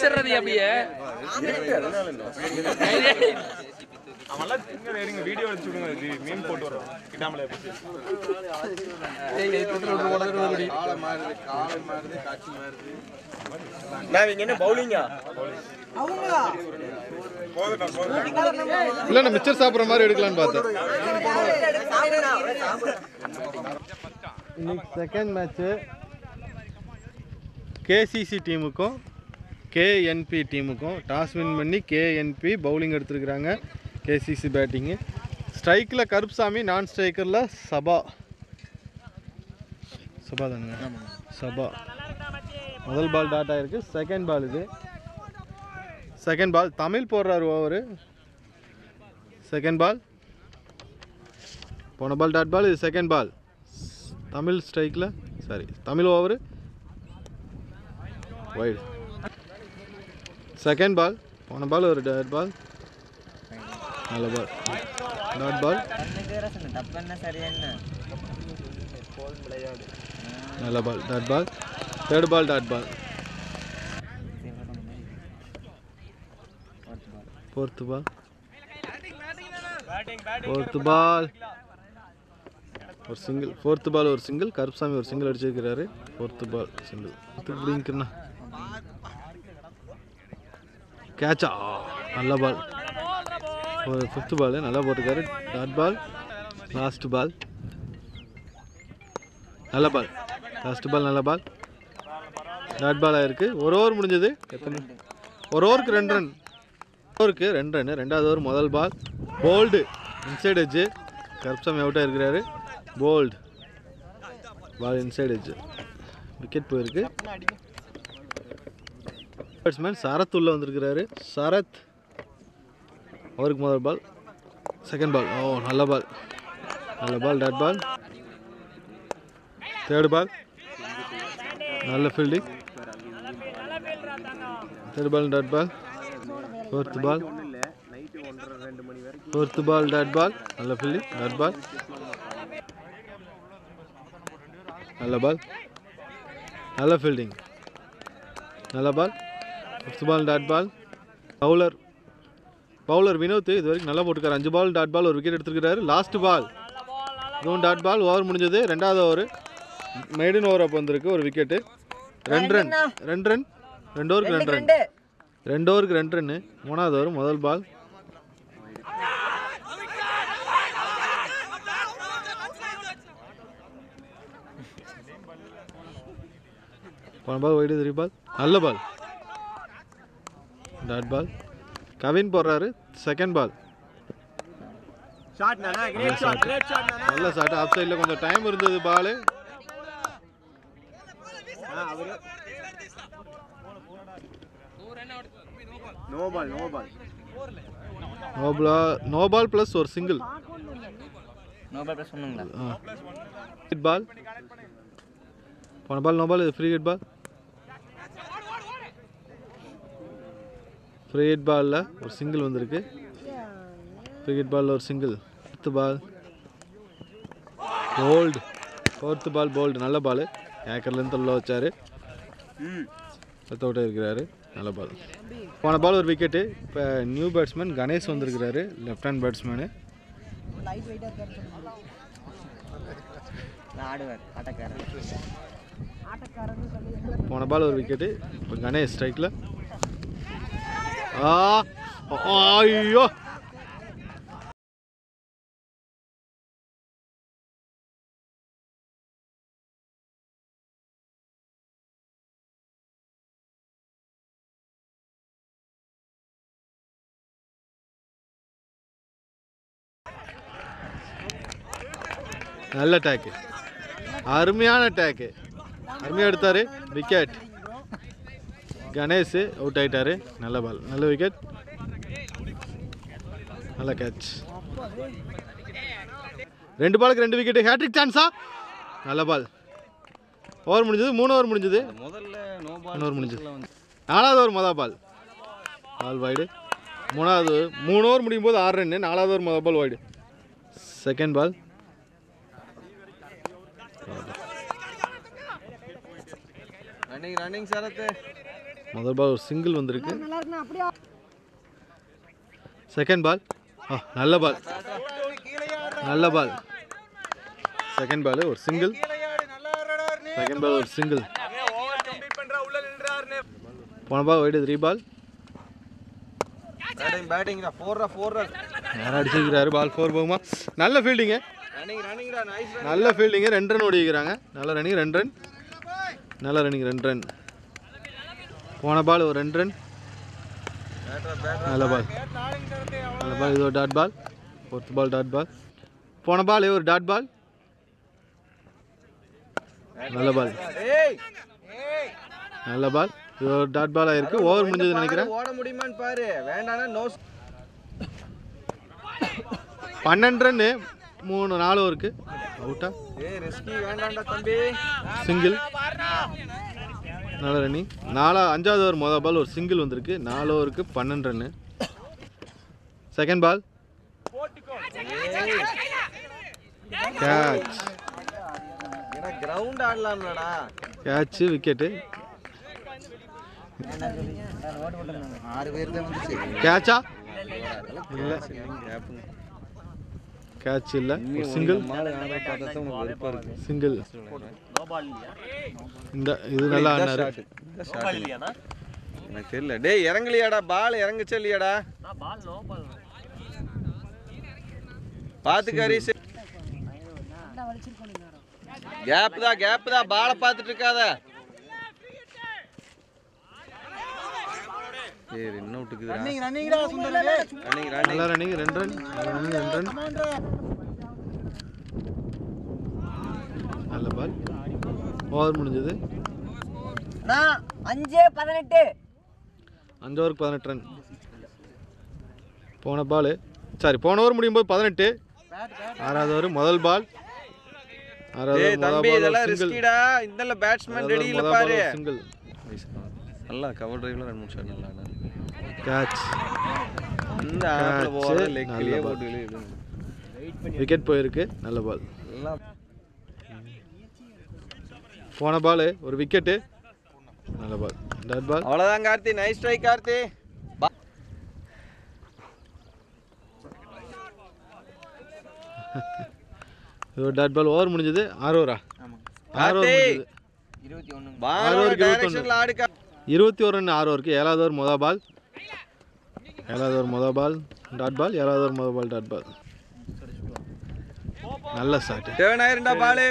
வச்சிடுறது அப்படியே அவன்லாம் திங்க இருங்க வீடியோ எடுத்து விடுங்க இது மீன் போட்டு வரோம் கிட்டாமலே நான் இங்க என்ன பவுலிங்கா இல்லை நான் மிச்சர் சாப்பிட்ற மாதிரி எடுக்கலான்னு பார்த்தேன் இன்னைக்கு செகண்ட் மேட்ச்சு கேசிசி டீமுக்கும் கேஎன்பி டீமுக்கும் டாஸ் வின் பண்ணி கேஎன்பி பவுலிங் எடுத்திருக்கிறாங்க கேசிசி பேட்டிங்கு ஸ்ட்ரைக்கில் கருப்சாமி நான் ஸ்ட்ரைக்கரில் சபா சபா தானுங்க சபா முதல் பால் டாட் ஆயிருக்கு செகண்ட் பால் இது செகண்ட் பால் தமிழ் போடுறாரு ஓவரு செகண்ட் பால் போன பால் டாட் பால் இது செகண்ட் பால் தமிழ் ஸ்ட்ரைக்கில் sorry Tamil over wide second ball போன பால் ஒரு டாட் பால் நல்ல பால் டாட் பால் நல்ல ball dot ball third ball dot ball fourth ball fourth ball ஒரு சிங்கிள் ஃபோர்த்து பால் ஒரு single Karuppusamy ஒரு சிங்கிள் அடிச்சிருக்கிறாரு ஃபோர்த்து பால் சிங்கிள் பிடிங்கண்ணா கேட்சா நல்ல பால் ஒரு ஃபிஃப்த் பால் நல்லா போட்டிருக்காரு டாட் பால் லாஸ்ட் பால் நல்ல பால் லாஸ்ட் பால் நல்ல பால் டாட் பால் ஆயிருக்கு ஒரு ஓவர் முடிஞ்சது எத்தனை ஒரு ஓவருக்கு ரெண்டு ரன் ஓவருக்கு ரெண்டு ரன் ரெண்டாவது ஓவர் முதல் ball bowled inside edge Karuppusamy அவுட்டாக இருக்கிறாரு bowled ball inside edge wicket போயிருக்கு பேட்ஸ்மேன் சரத் உள்ள வந்திருக்கிறாரு சரத் அவருக்கு முதல் பால் செகண்ட் பால் ஓ நல்ல பால் நல்ல ball dot ball third ball நல்ல fielding third ball dot ball fourth ball fourth ball dot ball நல்ல ஃபீல்டிங் டாட் பால் நல்ல பால் நல்ல ஃபீல்டிங் நல்ல ball fifth ball dot ball bowler bowler Vinod இது வரைக்கும் நல்லா போட்டுருக்காரு அஞ்சு பால் டாட் பால் ஒரு விக்கெட் எடுத்துருக்காரு லாஸ்ட் பால் இதுவும் டாட் பால் ஓவர் முடிஞ்சது ரெண்டாவது ஓவர் மெய்டன் ஓவர் அப்போ வந்திருக்கு ஒரு விக்கெட்டு ரெண்டு ரன் ரெண்டு ரன் ரெண்டு ஓவருக்கு ரெண்டு ரன் ரெண்டு ஓவருக்கு ரெண்டு ரன்னு மூணாவது ஓவர் முதல் பால் போன பால் ஒயிடு த்ரீ பால் நல்ல பால் டாட் பால் கவின் போடுறாரு செகண்ட் பால் ஷாட் நானா கிரேட் ஷாட் கிரேட் ஷாட் நானா நல்ல ஷாட் ஆஃப் சைடில் கொஞ்சம் டைம் இருந்தது பால் அவரு no ball no ball no ball no ball plus ஒரு சிங்கிள் ஹிட் பால் போன பால் நோ பால் இது free hit ball free hit பாலில் ஒரு சிங்கிள் வந்திருக்கு ஃப்ரீ ஹிட் பாலில் ஒரு single fifth ball bowled fourth ball bowled நல்ல பால் ஏக்கர்லேருந்து உள்ள வச்சார் ம் சத்தோட்ட இருக்கிறாரு நல்ல பால் போன பால் ஒரு விக்கெட்டு இப்போ நியூ பேட்ஸ்மேன் கணேஷ் வந்திருக்கிறாரு லெஃப்ட் ஹேண்ட் பேட்ஸ்மேனு போன பால் ஒரு விக்கெட்டு இப்போ கணேஷ் ஸ்ட்ரைக்கில் ஆ ஐயோ நல்ல டேக்கு அருமையான டேக்கு அருமையாக எடுத்தார் விக்கெட் கணேஷ் அவுட் ஆயிட்டாரு நல்ல பால் நல்ல விக்கெட் நல்ல கேட்ச் ரெண்டு பாலுக்கு ரெண்டு விக்கெட்டு ஹேட்ரிக் சான்ஸா நல்ல பால் ஓவர் முடிஞ்சது மூணு ஓவர் முடிஞ்சது முதல்ல நோ மூணு ஓவர் முடிஞ்சது நாலாவது ஓவர் மொதல் பால் பால் வைடு மூணாவது மூணு ஓவர் முடியும் போது ஆறு ரன்னு நாலாவது ஓவர் மொதல் ball wide second ball running running Sarath முதல் பால் ஒரு சிங்கிள் வந்திருக்கு செகண்ட் பால் ஆ நல்ல பால் நல்ல பால் செகண்ட் பால் ஒரு சிங்கிள் செகண்ட் பால் ஒரு சிங்கிள் ஓவர் கம்ப்ளீட் பண்றா உள்ள நின்றாருன்னு போன ball wide three ball batting batting தான் ஃபோர்ரா ஃபோர்ரா யாரும் அடிச்சிருக்கிறாரு பால் ஃபோர் போகுமா நல்ல ஃபீல்டிங்கு ரன்னிங் ரன்னிங்டா நைஸ் நல்ல ஃபீல்டிங்கு ரெண்டு ரன் ஓடிக்கிறாங்க நல்ல ரன்னிங் ரெண்டு ரன் நல்ல ரன்னிங் ரெண்டு ரன் போன பால் ஒரு ரெண்டு ரன் நல்ல பால் நல்ல பால் இது ஒரு dot ball fourth ball dot ball போன பால் ஒரு டாட் பால் நல்ல பால் ஏய் நல்ல பால் இது ஒரு டாட் பால் ஆயிருக்கு ஓவர் முடிஞ்சது நினைக்கிறேன் ஓட முடியுமான்னு பாரு வேண்டாம்னா நோ பன்னெண்டு ரன்னு மூணு நாலு ஓவருக்கு அவுட்டா ஏய் ரிஸ்கி வேண்டாம்டா தம்பி சிங்கிள் நல்ல ரன்னிங் நாலா அஞ்சாவது ஓவர் மொதல் பால் ஒரு சிங்கிள் வந்திருக்கு நாலு ஓவருக்கு பன்னெண்டு ரன்னு செகண்ட் பால் கேட்ச் ஏன்னா கிரவுண்ட் ஆடலாம்லடா கேட்ச் விக்கெட்டு ஆறு பேர் தான் வந்துச்சு கேட்சா இல்லை கேட்ச் இல்லை சிங்கிள் மாடு ஆட பார்த்தா தான் உனக்கு வெறுப்பா இருக்கு சிங்கிள் இந்த இது நல்லா ஆடினாரு எனக்கு தெரியல டேய் இறங்கலையாடா பால் இறங்குச்சா இல்லையாடா பாத்து ஹரிஸ் கேப் தான் கேப் தான் பாலை பார்த்துட்டு இருக்காத ஏய் ரன் அவுட் இருக்குதுடா ரன்னிங் ரன்னிங் நல்லா ரன்னிங் ரெண்டு ரன் நல்ல ரன்னிங் ரெண்டு ரன் நல்ல பால் ஓவர் முடிஞ்சது அஞ்சு பதினெட்டு அஞ்சு ஓவருக்கு பதினெட்டு ரன் போன பால் சாரி போன ஓவர் முடியும் போது பதினெட்டு ஆறாவது ஓவர் முதல் பால் ஆறாவது ஏய் over முதல் தம்பி பால் இதெல்லாம் சிங்கிள் ரிஸ்கிடா இந்த பேட்ஸ்மேன் ரெடி இல்ல பாரு சிங்கிள் நல்லா கவர் டிரைவ்ல ரெண்டு மூணு ஷாட் நல்லா கேட்ச் இந்த ஆப்ல Catch, போற நல்ல லெக்லயே ball. போட்டு வெளிய விடுங்க. விக்கெட் போயிருக்கு நல்ல பால் நல்லா போன பால் ஒரு விக்கெட்டு நல்ல பால் டாட் பால் அவ்வளவுதான் கார்த்தி நைஸ் ட்ரை கார்த்தி பா- இது ஒரு டாட் பால் ஓவர் முடிஞ்சது ஆறு ஓவரா ஆறு ஓவர் கார்த்தி. முடிஞ்சது பாலோட ஓவருக்கு இருபத்தொன்னு. டைரக்ஷன்ல ஆடு கா- இருபத்தி ஒரு ரன் ஆறு ஓவருக்கு ஏழாவது ஓவர் மொதல் பால் ஏழாவது ஓவர் மொதல் பால் டாட் பால் ஏழாவது ஓவர் மொதல் பால் டாட் பால் நல்ல ஷாட்டு டேர்ன் ஆயிருண்டா பாலு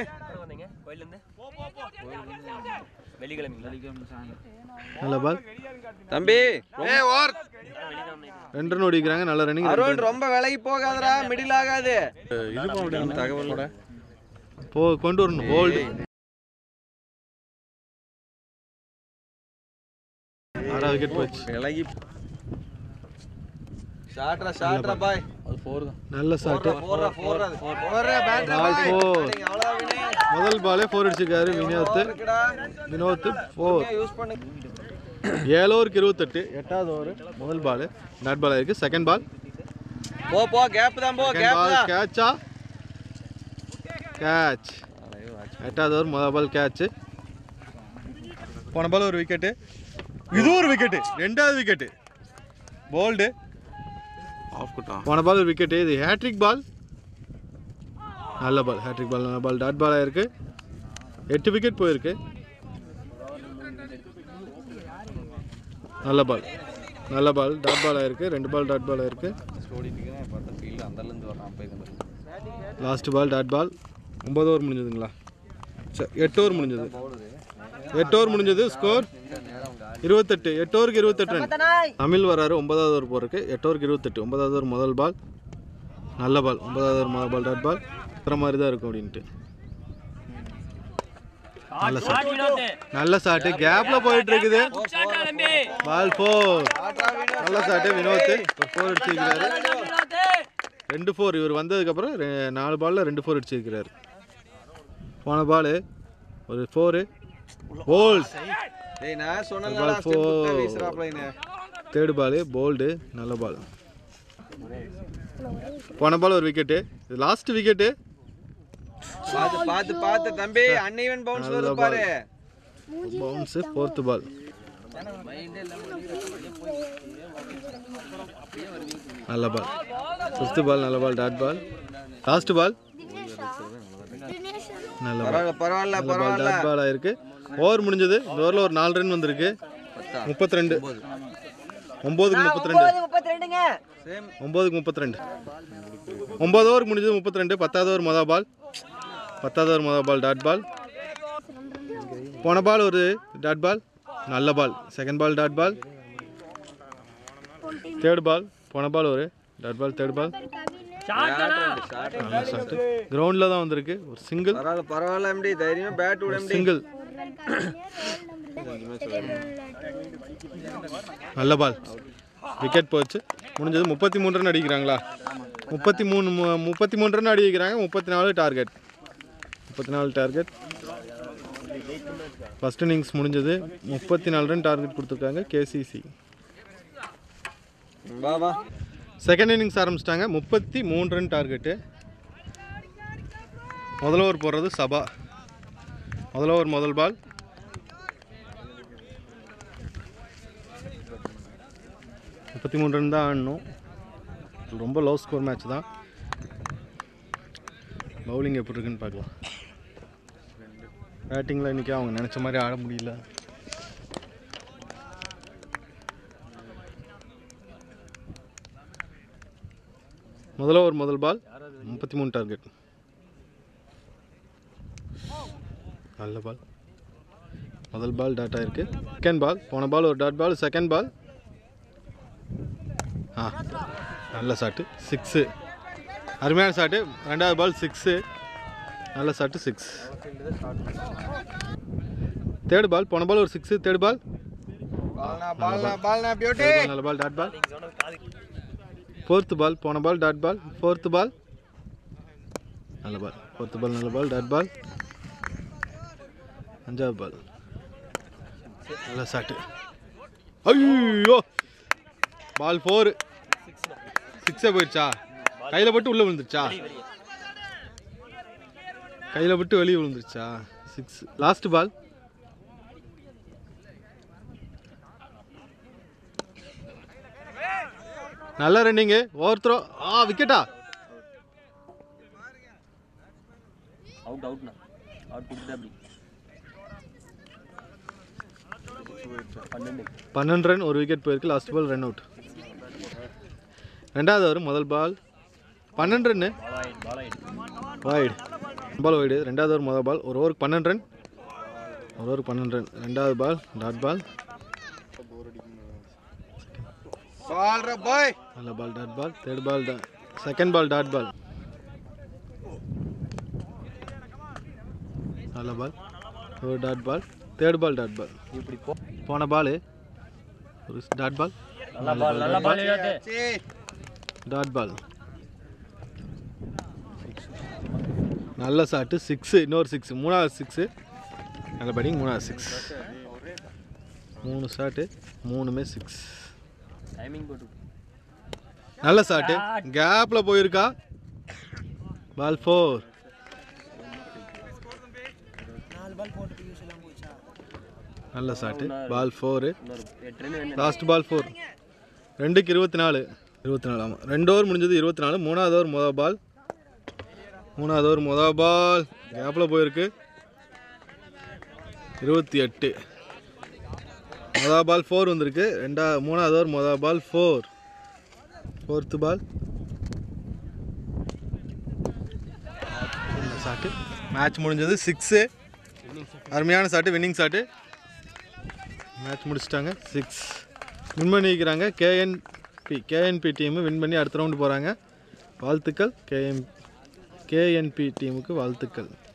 நல்ல பால் தம்பி ஏய் ஓர் ரெண்டு ரன் ஓடிக்கிறாங்க நல்ல ரன்னிங் அருண் ரொம்ப விலகி போகாதடா மிடில் ஆகாது தகவலோட போ கொண்டு வரணும் ஹோல்டு ஆறாவது விக்கெட் போச்சு விலகி ஷாட்ரா ஷாட்ரா பாய் நல்ல ஷாட்டு போறா போறா போறா பேட்ரா Ball பாய் four. அவ்வளவு வினய் முதல் பாலே ஃபோர் அடிச்சிருக்காரு வினோத் இருக்குடா வினோத் ஃபோர் யூஸ் பண்ணு ஏழு ஓவருக்கு இருபத்தெட்டு எட்டாவது ஓவர் முதல் பால் டாட் பால் ஆயிருக்கு செகண்ட் பால் போ போ கேப் தான் போ செகண்ட் கேப் பால் தான் கேட்சா கேட்ச் எட்டாவது ஓவர் முதல் பால் கேட்ச் போன பால் ஒரு விக்கெட்டு இது ஒரு விக்கெட்டு ரெண்டாவது விக்கெட்டு போல்டு போன பால் ஒரு விக்கெட்டு இது ஹேட்ரிக் பால் நல்ல பால் ஹேட்ரிக் பால் நல்ல பால் டாட் பால் ஆயிருக்கு எட்டு விக்கெட் போயிருக்கு நல்ல பால் நல்ல பால் டாட் பால் ஆயிருக்கு ரெண்டு பால் டாட் பால் ஆயிருக்கு லாஸ்ட் பால் டாட் பால் ஒம்பது ஓவர் முடிஞ்சதுங்களா சரி எட்டு ஓவர் முடிஞ்சது எட்டு ஓவர் முடிஞ்சது ஸ்கோர் இருபத்தெட்டு எட்டு ஓவருக்கு இருபத்தெட்டு ரன் தமிழ் வராரு ஒன்பதாவது ஓவர் போறதுக்கு எட்டு ஓவருக்கு இருபத்தெட்டு ஒன்பதாவது ஓவர் முதல் பால் நல்ல பால் ஒன்பதாவது ஓவர் முதல் பால் டாட் பால் இருக்கிற மாதிரி தான் இருக்கும் அப்படின்ட்டு நல்ல ஷாட் நல்ல ஷாட்டு கேப்ல போயிட்டு இருக்குது பால் ஃபோர் நல்ல ஷாட்டு வினோத் ஒரு ஃபோர் அடிச்சிருக்கிறாரு ரெண்டு ஃபோர் இவர் வந்ததுக்கப்புறம் ரெ- நாலு பால்ல ரெண்டு ஃபோர் அடிச்சிருக்கிறாரு போன பால் ஒரு ஃபோரு போல்ட் டேய் நான் சொன்னேன்ல Ball ஸ்டெப் விட்டு four. வீசுறாப்ல இனி தேர்டு பால் போல்டு நல்ல பால் போன பால் ஒரு விக்கெட்டு இது லாஸ்ட் விக்கெட்டு பாத்து பாத்து பாத்து தம்பி அன்இவன் பவுன்ஸ் நல்ல வருது பாரு பவுன்ஸு ஃபோர்த்து பால் நல்ல பால் ஃபிஃப்த்து பால் நல்ல பால் டாட் பால் லாஸ்ட் பால் நல்ல பால் பரவாயில்ல பரவாயில்ல நல்ல பால் பரவாயில்ல டாட் பால் ஆயிருக்கு ஓவர் முடிஞ்சது இந்த ஓவரில் ஒரு நாலு ரன் வந்திருக்கு முப்பத்தி ரெண்டு ஒம்போதுக்கு முப்பத்தி ரெண்டு முப்பத்தி ரெண்டுங்க ஒம்போதுக்கு முப்பத்தி ரெண்டு ஒம்பது ஓவர் முடிஞ்சது முப்பத்தி ரெண்டு பத்தாவது ஓவர் மொதல் பால் பத்தாவது ஓவர் மொதல் பால் டாட் பால் போன பால் ஒரு டாட் பால் நல்ல ball second ball dot ball third ball போன பால் ஒரு டாட் பால் தேர்ட் பால் நல்ல ஷாட்டு கிரவுண்டில் தான் வந்திருக்கு ஒரு சிங்கிள் பரவாயில்ல பரவாயில்ல எம்டி தைரியமா பேட் விட எம்டி சிங்கிள் நல்ல பால் விக்கெட் போச்சு முடிஞ்சது முப்பத்தி மூணு ரன் அடிக்கிறாங்களா முப்பத்தி மூணு மு- முப்பத்தி மூணு ரன் அடி வைக்கிறாங்க முப்பத்தி நாலு டார்கெட் முப்பத்தி நாலு டார்கெட் ஃபஸ்ட் இன்னிங்ஸ் முடிஞ்சது முப்பத்தி நாலு ரன் டார்கெட் கொடுத்துருக்காங்க கேசிசி வா வா செகண்ட் இன்னிங்ஸ் ஆரம்பிச்சிட்டாங்க முப்பத்தி மூணு ரன் டார்கெட்டு முதல் ஓவர் போடுறது சபா முதல் ஓவர் முதல் பால் முப்பத்தி மூணு ரன் தான் ஆடணும் ரொம்ப லோ ஸ்கோர் மேட்ச் தான் பவுலிங் எப்படி இருக்குன்னு பார்க்கலாம் பேட்டிங்கில் இன்றைக்கி அவங்க நினச்ச மாதிரி ஆட முடியல முதல் ஓவர் முதல் பால் முப்பத்தி மூணு டார்கெட் நல்ல பால் முதல் பால் டாட் ஆயிருக்கு செகண்ட் பால் போன பால் ஒரு டாட் பால் செகண்ட் பால் ஆ நல்ல ஷாட்டு சிக்ஸு அருமையான ஷாட்டு ரெண்டாவது பால் சிக்ஸு நல்ல ஷாட்டு சிக்ஸ் தேர்ட் பால் போன பால் ஒரு சிக்ஸு தேர்ட் பால் பால்னா பால்னா பால்னா பியூட்டி நல்ல பால் டாட் பால் ஃபோர்த்து பால் போன பால் டாட் பால் ஃபோர்த்து பால் நல்ல பால் ஃபோர்த்து பால் நல்ல பால் டாட் பால் அஞ்சாவது பால் நல்ல ஷாட்டு ஐயோ பால் ஃபோர் சிக்ஸே போயிடுச்சா கையில் பட்டு உள்ளே விழுந்துருச்சா கையில் பட்டு வெளியே விழுந்துருச்சா சிக்ஸ் லாஸ்ட் பால் நல்ல ரன்னிங்கு ஓவர் த்ரோ ஆ விக்கெட்டா அவுட் அவுட்ண்ணா அவுட் கொடுத்துட்டு அப்படி பன்னெண்டு பன்னெண்டு ரன் ஒரு விக்கெட் போயிருக்கு லாஸ்ட் பால் ரன் அவுட் ரெண்டாவது ஓவர் முதல் பால் பன்னெண்டு ரன்னு பாலாயிட் பாலாயிட் வைடு பால் வைடு ரெண்டாவது ஓவர் முதல் பால் ஒரு ஓவருக்கு பன்னெண்டு ரன் ஒரு ஓவருக்கு பன்னெண்டு ரன் ரெண்டாவது பால் டாட் பால் பால்ரா பாய் நல்ல ball dot ball third ball second ball dot ball நல்ல பால் ஒரு dot ball third ball dot ball இப்படி போ போன பால் ஒரு டாட் பால் நல்ல பால் நல்ல பால் சீ டாட் பால் நல்ல ஷாட்டு சிக்ஸு இன்னொரு சிக்ஸ் மூணாவது சிக்ஸு நல்ல பேட்டிங் மூணாவது சிக்ஸ் மூணு ஷாட்டு மூணுமே சிக்ஸ் டைமிங் போட்டு நல்ல ஷாட்டு கேப்பில் போயிருக்கா பால் ஃபோர் நல்ல ஷாட்டு பால் ஃபோரு இன்னொரு எட்டு ரன் வேணும் லாஸ்ட் பால் ஃபோர் ரெண்டுக்கு இருபத்தி நாலு இருபத்தி நாலு ஆமாம் ரெண்டு ஓவர் முடிஞ்சது இருபத்தி நாலு மூணாவது ஓவர் மொதல் பால் மூணாவது ஓவர் மொதல் பால் கேப்பில் போயிருக்கு இருபத்தி எட்டு மொதல் பால் ஃபோர் வந்திருக்கு ரெண்டா மூணாவது ஓவர் மொதல் ball four fourth ball shot match முடிஞ்சது சிக்ஸு அருமையான ஷாட்டு வின்னிங் ஷாட்டு மேட்ச் முடிச்சிட்டாங்க சிக்ஸ் வின் பண்ணி வைக்கிறாங்க கேஎன்பி கேஎன்பி டீமு வின் பண்ணி அடுத்த ரவுண்டு போகிறாங்க வாழ்த்துக்கள் கேஎம் கேஎன்பி டீமுக்கு வாழ்த்துக்கள்